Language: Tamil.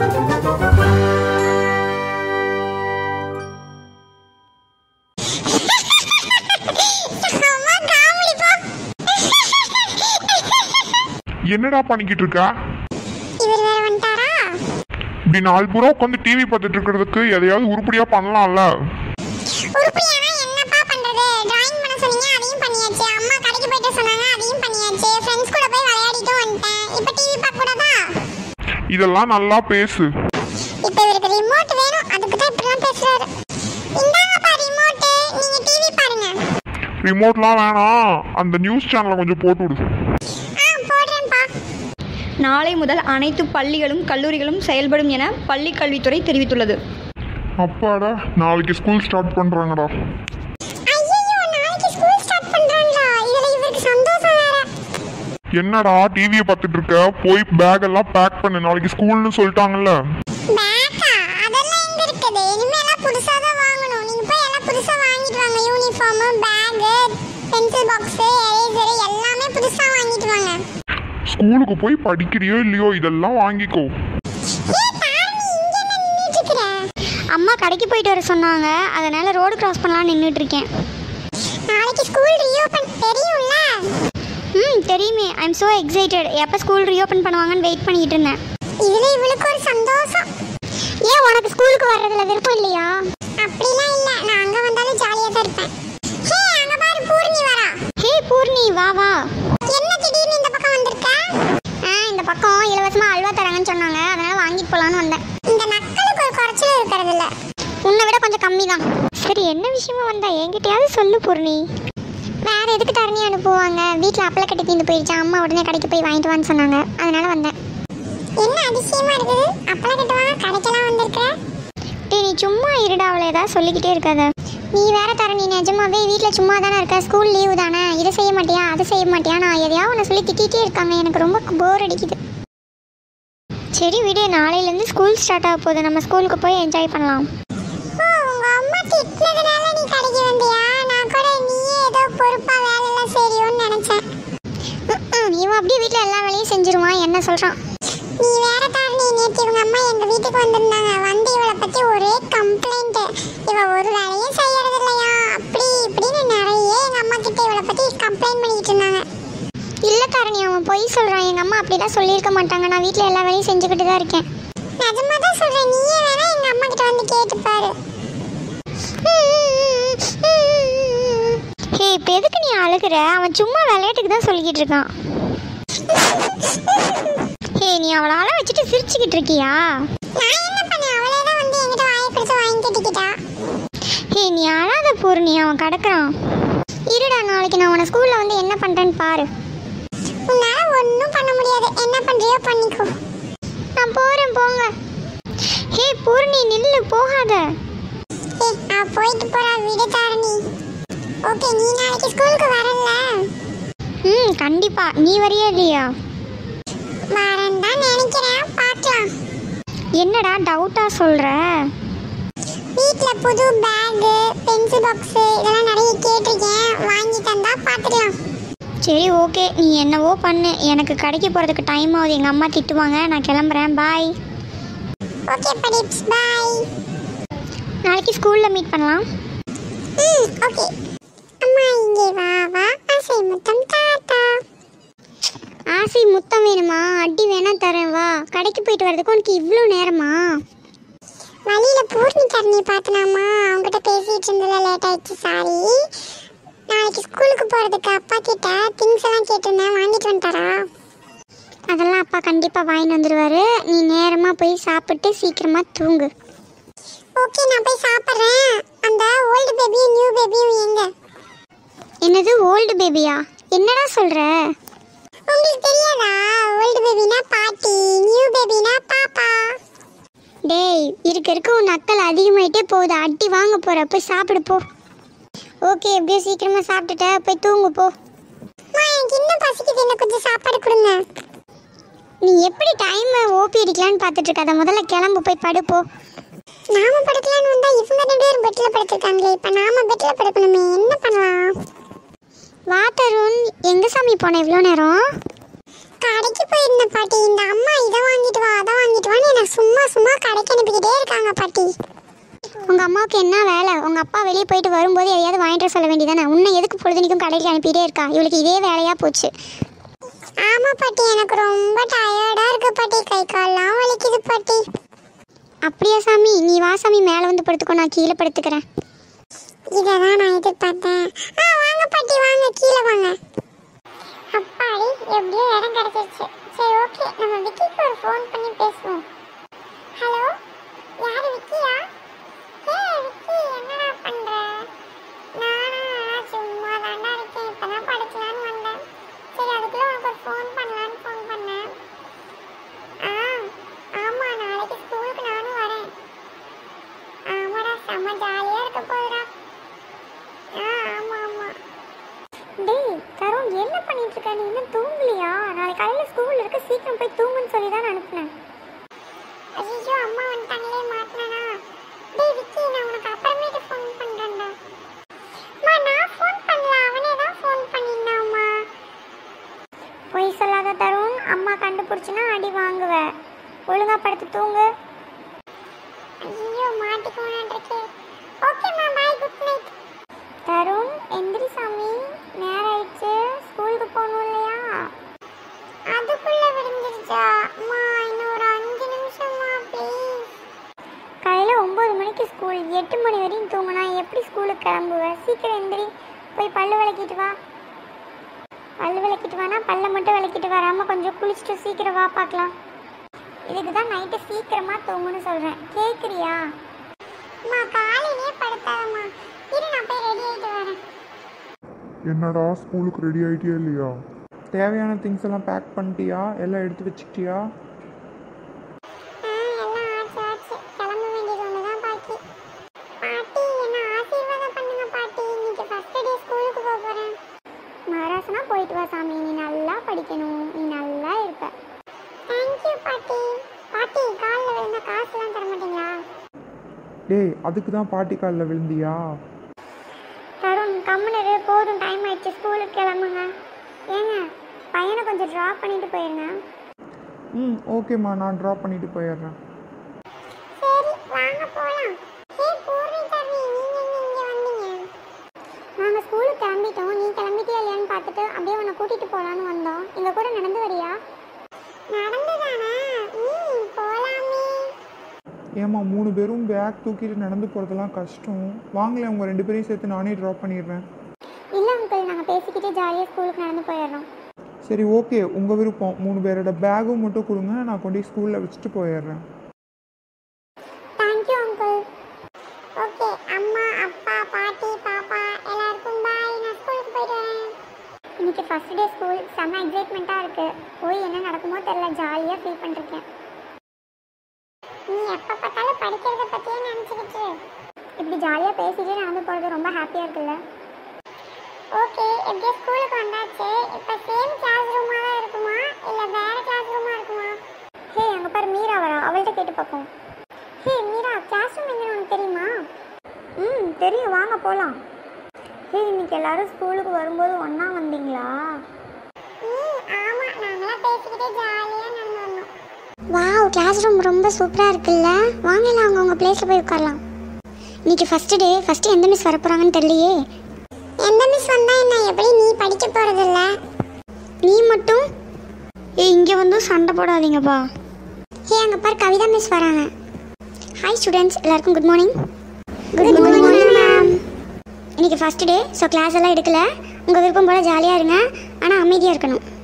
அம்மா காமெடிப்பா என்னடா பண்ணிக்கிட்டு இருக்க இவர் வேற வந்துட்டாரா இப்படி நாலு பூரா உட்காந்து டிவி பார்த்துட்டு இருக்கிறதுக்கு எதையாவது உருப்படியா பண்ணலாம்ல உருப்படியானா என்னப்பா பண்றது டிராயிங் பண்ண சொன்னீங்க அதையும் பண்ணியாச்சு அம்மா கடைக்கு போயிட்டு சொன்னாங்க அதையும் பண்ணியாச்சு ஃப்ரெண்ட்ஸ் கூட போய் விளையாடிட்டு வந்துட்டேன் இப்போ டிவி பார்க்க கூடாதா இதெல்லாம் நல்லா பேசு இப்போ இவருக்கு ரிமோட் வேணும் அதுக்கு தான் இப்படிலாம் பேசுறாரு இந்தாங்கப்பா ரிமோட் நீங்க டிவி பாருங்க ரிமோட்லாம் வேணாம் அந்த நியூஸ் சேனலை கொஞ்சம் போட்டு விடு ஆ போடுறேன்ப்பா நாளை முதல் அனைத்து பள்ளிகளும் கல்லூரிகளும் செயல்படும் என பள்ளி கல்வித்துறை தெரிவித்துள்ளது அப்பாடா நாளைக்கு ஸ்கூல் ஸ்டார்ட் பண்றாங்கடா ஐயோ நாளைக்கு ஸ்கூல் ஸ்டார்ட் பண்றாங்களா இதுல இவருக்கு சந்தோஷம் வேற என்னடா டிவியை பார்த்துட்டு இருக்க போய் பேக் எல்லாம் பேக் பண்ணு நாளைக்கு ஸ்கூல்னு சொல்லிட்டாங்கல்ல பேக்கா அதெல்லாம் எங்க இருக்குது இனிமேலாம் புதுசா தான் வாங்கணும் நீங்க போய் எல்லாம் புதுசா வாங்கிட்டு வாங்க uniform bag pencil box eraser எல்லாமே புதுசா வாங்கிட்டு வாங்க ஸ்கூலுக்கு போய் படிக்கிறியோ இல்லையோ இதெல்லாம் வாங்கிக்கோ ஏய், தாரணி, இங்க என்ன நின்னுட்டு இருக்கிற? அம்மா கடைக்கு போயிட்டு வர சொன்னாங்க அதனால ரோடு கிராஸ் பண்ணலாம் நின்றுட்டு இருக்கேன் நாளைக்கு ஸ்கூல் ரீஓபன் தெரியும்ல ம் தெரியுமே ஐ எம் ஸோ எக்ஸைட்டட் எப்போ ஸ்கூல் ரீஓப்பன் பண்ணுவாங்கன்னு வெயிட் பண்ணிட்டு இருந்தேன் இதுல இவளுக்கு ஒரு சந்தோஷம் ஏன் உனக்கு ஸ்கூலுக்கு வர்றதுல விருப்பம் இல்லையா அப்படிலாம் இல்ல நான் அங்க வந்தாலும் ஜாலியா தான் இருப்பேன் ஹே அங்க பாரு பூர்ணி வரா ஹே பூர்ணி வா வா என்ன திடீர்னு இந்த பக்கம் வந்திருக்க ஆ இந்த பக்கம் இலவசமாக அல்வா தராங்கன்னு சொன்னாங்க அதனால வாங்கிட்டு போகலான்னு வந்தேன் இந்த நக்கலுக்கு ஒரு குறைச்சல் இருக்கிறது இல்ல உன்னை விட கொஞ்சம் கம்மி தான் சரி என்ன விஷயமா வந்தா என்கிட்டயாவது சொல்லு பூர்ணி வேற எதுக்கு தரணி அனுப்புவாங்க வீட்டில் அப்பளை கட்டி தீந்து போயிடுச்சு அம்மா உடனே கடைக்கு போய் வாங்கிட்டு வான்னு சொன்னாங்க அதனால வந்தேன் என்ன அதிசயமா இருக்குது அப்பள கட்டுவா கடைக்கெல்லாம் வந்திருக்க டேய் நீ சும்மா இருடா அவளை ஏதாவது சொல்லிக்கிட்டே இருக்காத நீ வேற தரணி நிஜமாவே வீட்டில் சும்மா தானே இருக்க ஸ்கூல் லீவு தானே இதை செய்ய மாட்டியா அதை செய்ய மாட்டியா நான் எதையாவது ஒன்று சொல்லி திட்டிகிட்டே இருக்காங்க எனக்கு ரொம்ப போர் அடிக்குது சரி விடு நாளையிலேருந்து ஸ்கூல் ஸ்டார்ட் ஆக போகுது நம்ம ஸ்கூலுக்கு போய் என்ஜாய் பண்ணலாம் ஓ உங்க அம்மா திட்டினதுனால நீ கடைக்கு வந்தியா நான் கூட நீயே ஏதோ பொறுப்பா வேலை எல்லாம் செய்றியோன்னு நினைச்சேன் ம்ம், இவன் அப்படியே வீட்டில் எல்லா வேலையும் செஞ்சிருவான் என்ன சொல்கிறான் நீ வேற தாரணி நேற்று இவங்க அம்மா எங்க வீட்டுக்கு வந்திருந்தாங்க வந்து இவளை பத்தி ஒரே கம்ப்ளைண்ட் இவ ஒரு வேலையும் செய்யறது இல்லையா அப்படி இப்படின்னு நிறைய எங்க அம்மா கிட்ட இவளை பத்தி கம்ப்ளைண்ட் பண்ணிட்டு இருந்தாங்க இல்லை தாரணி அவன் பொய் சொல்கிறான் எங்கள் அம்மா அப்படிலாம் சொல்லியிருக்க மாட்டாங்க நான் வீட்டில் எல்லா வேலையும் செஞ்சுக்கிட்டு தான் இருக்கேன் நிஜமா தான் சொல்றேன் நீயே வேணா எங்க அம்மா கிட்ட வந்து கேட்டு பாரு ஹே இப்போ எதுக்கு நீ அழுகுற அவன் சும்மா விளையாட்டுக்கு தான் சொல்லிக்கிட்டு இருக்கான் ஹே நீ அவளை அழ வச்சுட்டு சிரிச்சுக்கிட்டு இருக்கியா நான் என்ன பண்ணேன் அவளே தான் வந்து என்கிட்ட வாயை பிடிச்சு வாங்கி கட்டிக்கிட்டா ஹே நீ அழாத பூர்ணி அவன் கிடக்குறான் இருடா நாளைக்கு நான் உன ஸ்கூலில் வந்து என்ன பண்ணுறேன்னு பாரு உன்னால ஒன்றும் பண்ண முடியாது என்ன பண்றியோ பண்ணிக்கோ நான் போகிறேன் போங்க ஹே பூர்ணி நில்லு போகாத ஏய் அவ போயிட்டு போறா விடு தாரணி ஓகே நீ நாளைக்கு ஸ்கூலுக்கு வரல ம் கண்டிப்பா நீ வரியா இல்லையா வரேன் தான் நினைக்கிறேன் பார்க்கலாம் என்னடா டவுட்டாக சொல்கிற வீட்டில் புது பேகு பென்சில் பாக்ஸு இதெல்லாம் நிறைய கேட்டிருக்கேன் வாங்கி தந்தா பார்த்துக்கலாம் சரி ஓகே நீ என்னவோ பண்ணு எனக்கு கடைக்கு போகிறதுக்கு டைம் ஆகுது எங்கள் அம்மா திட்டுவாங்க நான் கிளம்புறேன் பாய் ஓகே படிப்ஸ் பாய் நாளைக்கு ஸ்கூலில் மீட் பண்ணலாம் ம் ஓகே அம்மா இங்கே வா வா ஆசை முத்தம் தாத்தா ஆசை முத்தம் வேணுமா அடி வேணா தரேன் வா கடைக்கு போயிட்டு வரதுக்கு உனக்கு இவ்வளோ நேரமா வழியில பூர்ணி கரணி பார்த்தனாமா அவங்ககிட்ட பேசிட்டு இருந்ததுல லேட் ஆயிடுச்சு சாரி நாளைக்கு ஸ்கூலுக்கு போறதுக்கு அப்பா கிட்ட திங்ஸ் எல்லாம் கேட்டிருந்தேன் வாங்கிட்டு வந்துட்டாரா அதெல்லாம் அப்பா கண்டிப்பாக வாங்கிட்டு வந்துடுவாரு நீ நேரமாக போய் சாப்பிட்டு சீக்கிரமாக தூங்கு ஓகே நான் போய் சாப்பிட்றேன் அந்த ஓல்டு பேபியும் நியூ பேபியும் எங்க என்னது ஓல்டு பேபியா என்னடா சொல்கிற உங்களுக்கு தெரியாதா ஓல்டு பேபினா பாட்டி நியூ பேபினா பாப்பா டேய் இருக்க இருக்க உன் அக்கல் அதிகமாயிட்டே போகுது அடி வாங்க போகிற போய் சாப்பிடு போ ஓகே எப்படியோ சீக்கிரமாக சாப்பிட்டுட்ட போய் தூங்கு போ அம்மா எனக்கு இன்னும் பசிக்குது எனக்கு கொஞ்சம் சாப்பாடு கொடுங்க நீ எப்படி டைமை ஓபி அடிக்கலான்னு பார்த்துட்டு இருக்காத முதல்ல கிளம்பு போய் படு போ நாம படுக்கலான்னு வந்தா இவங்க ரெண்டு பேரும் பெட்ல படுத்திருக்காங்களே இப்ப நாம பெட்ல படுக்கணுமே என்ன பண்ணலாம் வாட்டரும் எங்கே சாமி போன இவ்வளோ நேரம் கடைக்கு போயிருந்த பாட்டி இந்த அம்மா இதை வாங்கிட்டு வா அதை வாங்கிட்டு வான்னு என்ன சும்மா சும்மா கடைக்கு அனுப்பிக்கிட்டே இருக்காங்க பாட்டி உங்கள் அம்மாவுக்கு என்ன வேலை உங்கள் அப்பா வெளியே போயிட்டு வரும்போது எதையாவது வாங்கிட்டு வர சொல்ல வேண்டியதானே உன்னை எதுக்கு பொழுதுனிக்கும் கடைக்கு அனுப்பிட்டே இருக்கா இவளுக்கு இதே வேலையாக போச்சு ஆமா பாட்டி எனக்கு ரொம்ப டயர்டா இருக்கு பாட்டி கை கால்லாம் வலிக்குது பாட்டி அப்படியா சாமி நீ வா சாமி மேலே வந்து படுத்துக்கோ நான் கீழே படுத்துக்கிறேன் இததான் நான் எதிர்பார்த்தேன் ஆ வாங்க பாட்டி வாங்க கீழே வாங்க அப்பாடி எப்படியோ இடம் கிடைச்சிருச்சு சரி ஓகே நம்ம விக்கிக்கு ஒரு ஃபோன் பண்ணி பேசுவோம் ஹலோ யாரு விக்கியா ஏ விக்கி என்னடா பண்ற நானா சும்மா தாண்டா இருக்கேன் இப்பதான் படிக்கலான்னு வந்தேன் சரி அதுக்குள்ள உனக்கு ஒரு ஃபோன் பண்ணலான்னு ஃபோன் பண்ணேன் ஆ ஆமா நாளைக்கு ஸ்கூலுக்கு நானும் வரேன் ஆமாடா செம்ம ஜாலியா இருக்க போகுதுடா ஆ ஆமா ஆமா டேய் தருண் என்ன பண்ணிட்டு இருக்க நீ இன்னும் தூங்கலையா நாளைக்கு காலையில் ஸ்கூல் இருக்கு சீக்கிரம் போய் தூங்குன்னு சொல்லி தான் அனுப்புனேன் ஐயோ அம்மா வந்துட்டாங்களே மாட்டினா டேய் விக்கி நான் உனக்கு அப்புறமேட்டு ஃபோன் பண்றேன்டா அம்மா நான் ஃபோன் பண்ணல அவனே தான் ஃபோன் பண்ணியிருந்தாம்மா பொய் சொல்லாத தருண் அம்மா கண்டுபிடிச்சுன்னா அடி வாங்குவ ஒழுங்கா படுத்து தூங்கு ஐயோ மாட்டிக்கோனான் இருக்கே ஓகேம்மா பாய் குட் நைட் தருண் எந்திரி சாமி நேரம் ஆயிடுச்சு ஸ்கூலுக்கு போகணும் இல்லையா அதுக்குள்ள விடிஞ்சிருச்சா அம்மா இன்னும் ஒரு அஞ்சு நிமிஷமா ப்ளீஸ் காலையில் ஒம்பது மணிக்கு ஸ்கூல் எட்டு மணி வரையும் தூங்கினா எப்படி ஸ்கூலுக்கு கிளம்புவ சீக்கிரம் எந்திரி போய் பல்லு விளக்கிட்டு வா பல்லு விளக்கிட்டு வானா பல்லை மட்டும் விளக்கிட்டு வராமல் கொஞ்சம் குளிச்சுட்டு சீக்கிரம் வா பார்க்கலாம் இதுக்கு தான் நைட்டு சீக்கிரமாக தூங்குன்னு சொல்கிறேன் கேட்குறியா அம்மா காலையிலே படுத்தாதம்மா இரு நான் போய் ரெடி ஆயிட்டு வரேன் என்னடா ஸ்கூலுக்கு ரெடி ஆயிட்டியா இல்லையா தேவையான திங்ஸ் எல்லாம் பேக் பண்ணிட்டியா எல்லாம் எடுத்து வச்சுக்கிட்டியா ஆ எல்லாம் ஆச்சு ஆச்சு கிளம்ப வேண்டியது ஒன்று தான் பாக்கி பாட்டி என்ன ஆசீர்வாதம் பண்ணுங்க பாட்டி இன்னைக்கு ஃபர்ஸ்ட் டே ஸ்கூலுக்கு போக போகிறேன் மகாராசனா போயிட்டு வா சாமி நீ நல்லா படிக்கணும் நீ நல்லா இருப்ப தேங்க்யூ பாட்டி பாட்டி காலில் விழுந்த காசுலாம் தர மாட்டீங்களா டேய் அதுக்கு தான் பாட்டி காலில் விழுந்தியா தருண் கம்முனரு போதும் டைம் ஆயிடுச்சு ஸ்கூலுக்கு கிளம்புங்க ஏங்க பையனை கொஞ்சம் ட்ராப் பண்ணிட்டு போயிருங்க ம் ஓகேம்மா நான் ட்ராப் பண்ணிட்டு போயிடுறேன் சரி வாங்க போகலாம் ஹே பூர்ணி தர்ணி நீங்கள் இங்கே வந்தீங்க நாங்கள் ஸ்கூலுக்கு கிளம்பிட்டோம் நீ கிளம்பிட்டியா இல்லையான்னு பார்த்துட்டு அப்படியே உன்னை கூட்டிகிட்டு போகலான்னு வந்தோம் எங்கள் கூட நடந்து வரியா நடந்து தானே ம் போகலாமே ஏம்மா மூணு பேரும் பேக் தூக்கிட்டு நடந்து போகிறதெல்லாம் கஷ்டம் வாங்களேன் உங்கள் ரெண்டு பேரையும் சேர்த்து நானே ட்ராப் பண்ணிடுறேன் இல்லை அங்கிள் நாங்கள் பேசிக்கிட்டே ஜாலியாக ஸ்கூலுக்கு நடந்து போயிடுறோம் சரி ஓகே உங்கள் விருப்பம் மூணு பேரோட பேகும் மட்டும் கொடுங்க நான் கொண்டு போய் ஸ்கூலில் வச்சுட்டு போயிடுறேன் தேங்க்யூ அங்கிள் ஓகே அம்மா அப்பா பாட்டி பாப்பா எல்லாருக்கும் பாய் நான் ஸ்கூலுக்கு போயிட்டு வரேன் இன்னைக்கு ஃபர்ஸ்ட் டே ஸ்கூல் செம்ம எக்ஸைட்மெண்ட்டாக இருக்குது போய் என்ன நடக்குமோ தெரில ஜாலியாக ஃபீல் பண்ணிருக்கேன் நீ எப்போ பார்த்தாலும் படிக்கிறத பற்றியே நினச்சிக்கிட்டு இப்படி ஜாலியாக பேசிட்டே நடந்து போகிறது ரொம்ப ஹாப்பியாக இருக்குல்ல ஓகே எப்படியோ ஸ்கூலுக்கு வந்தாச்சு இப்போ சேம் கிளாஸ் ரூமாக தான் இருக்குமா இல்லை வேற கிளாஸ் ரூமாக இருக்குமா ஹே அங்கே பாரு மீரா வரா அவள்கிட்ட கேட்டு பார்ப்போம் ஹே மீரா கிளாஸ் ரூம் எங்கன்னு உனக்கு தெரியுமா ம் தெரியும் வாங்க போகலாம் ஹே இன்னைக்கு எல்லாரும் ஸ்கூலுக்கு வரும்போது ஒன்றா வந்தீங்களா ம் ஆமாம் நாங்களாம் பேசிக்கிட்டே ஜாலியாக நடந்து வந்தோம் வாவ் கிளாஸ் ரூம் ரொம்ப சூப்பராக இருக்குல்ல வாங்க எல்லாம் அவங்க உங்கள் பிளேஸில் போய் உட்காரலாம் இன்னைக்கு ஃபஸ்ட்டு டே ஃபஸ்ட்டு எந்த மிஸ் வரப்போகிறாங்கன்னு தெரியலையே எந்த மிஸ் வந்தா என்ன எப்படி நீ படிக்க போகிறதில்ல நீ மட்டும் ஏ இங்கே வந்து சண்டை போடாதீங்கப்பா ஹே அங்கே பாரு கவிதா மிஸ் வராங்க ஹாய் ஸ்டூடெண்ட்ஸ் எல்லாருக்கும் good morning good morning ma'am இன்னைக்கு ஃபர்ஸ்ட் டே ஸோ கிளாஸ் எல்லாம் எடுக்கல உங்கள் விருப்பம் போல் ஜாலியாக இருங்க ஆனால் அமைதியாக இருக்கணும்